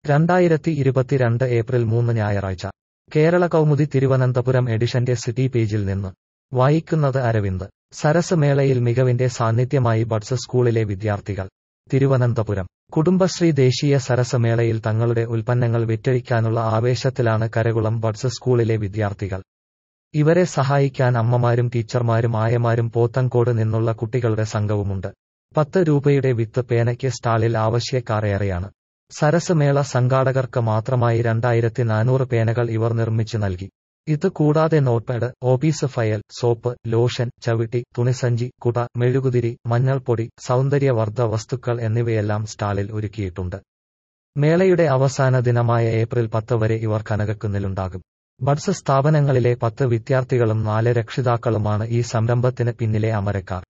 രണ്ടായിരത്തി ഇരുപത്തിരണ്ട് ഏപ്രിൽ മൂന്ന് ഞായറാഴ്ച കേരള കൗമുദി തിരുവനന്തപുരം എഡിഷന്റെ സിറ്റി പേജിൽ നിന്ന് വായിക്കുന്നത് അരവിന്ദ് സരസ് മേളയിൽ മികവിന്റെ സാന്നിധ്യമായി ബഡ്സ് സ്കൂളിലെ വിദ്യാർത്ഥികൾ തിരുവനന്തപുരം കുടുംബശ്രീ ദേശീയ സരസ് മേളയിൽ തങ്ങളുടെ ഉൽപ്പന്നങ്ങൾ വിറ്റഴിക്കാനുള്ള ആവേശത്തിലാണ് കരകുളം ബഡ്സ് സ്കൂളിലെ വിദ്യാർത്ഥികൾ ഇവരെ സഹായിക്കാൻ അമ്മമാരും ടീച്ചർമാരും ആയമാരും പോത്തങ്കോട് നിന്നുള്ള കുട്ടികളുടെ സംഘവുമുണ്ട് പത്ത് രൂപയുടെ വിത്ത് പേനയ്ക്ക് സ്റ്റാളിൽ ആവശ്യക്കാർ ഏറെയാണ് സരസ് മേള സംഘാടകർക്ക് മാത്രമായി രണ്ടായിരത്തി നാനൂറ് പേനകൾ ഇവർ നിർമ്മിച്ചു നൽകി ഇത് കൂടാതെ notepad office file soap lotion ചവിട്ടി തുണിസഞ്ചി കുട മെഴുകുതിരി മഞ്ഞൾപ്പൊടി സൗന്ദര്യവർദ്ധ വസ്തുക്കൾ എന്നിവയെല്ലാം സ്റ്റാളിൽ ഒരുക്കിയിട്ടുണ്ട് മേളയുടെ അവസാന ദിനമായ ഏപ്രിൽ പത്ത് വരെ ഇവർ കനകക്കുന്നിലുണ്ടാകും ബഡ്സ് സ്ഥാപനങ്ങളിലെ പത്ത് വിദ്യാർത്ഥികളും നാല് രക്ഷിതാക്കളുമാണ് ഈ സംരംഭത്തിന് പിന്നിലെ അമരക്കാർ